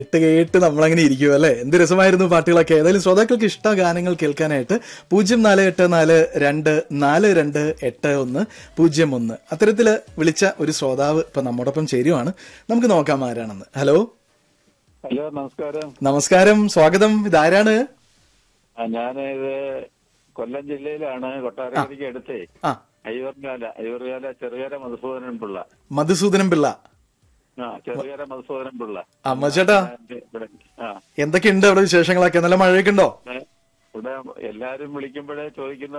കേട്ട് കേട്ട് നമ്മളങ്ങനെ ഇരിക്കും അല്ലെ എന്ത് രസമായിരുന്നു പാട്ടുകളൊക്കെ ഏതായാലും ശ്രോതാക്കൾക്ക് ഇഷ്ട ഗാനങ്ങൾ കേൾക്കാനായിട്ട് പൂജ്യം നാല് എട്ട് നാല് രണ്ട് നാല് രണ്ട് എട്ട് ഒന്ന് പൂജ്യം ഒന്ന് അത്തരത്തില് വിളിച്ച ഒരു ശ്രോതാവ് ഇപ്പൊ നമ്മോടൊപ്പം ചേരുവാണ് നമുക്ക് നോക്കാം ആരാണെന്ന് ഹലോ ഹലോ നമസ്കാരം നമസ്കാരം സ്വാഗതം ഇതാരാണ് ആ, ഞാന് ഇത് കൊല്ലം ജില്ലയിലാണ് കൊട്ടാരക്കരയ്ക്ക് അടുത്തേ ആ അയ്യൂർകാല അയ്യൂർകാല ചെറുകര മധുസൂദനൻ പിള്ള മധുസൂദനം പിള്ള ആ ചെറുകര മധുസൂദനൻ പിള്ള അമ്മ ചേട്ടാ ഇവിടെ ആ എന്തൊക്കെയുണ്ട് അവിടെ വിശേഷങ്ങളൊക്കെ നല്ല മഴയൊക്കെ ഉണ്ടോ ഇവിടെ എല്ലാരും വിളിക്കുമ്പോഴേ ചോദിക്കുന്ന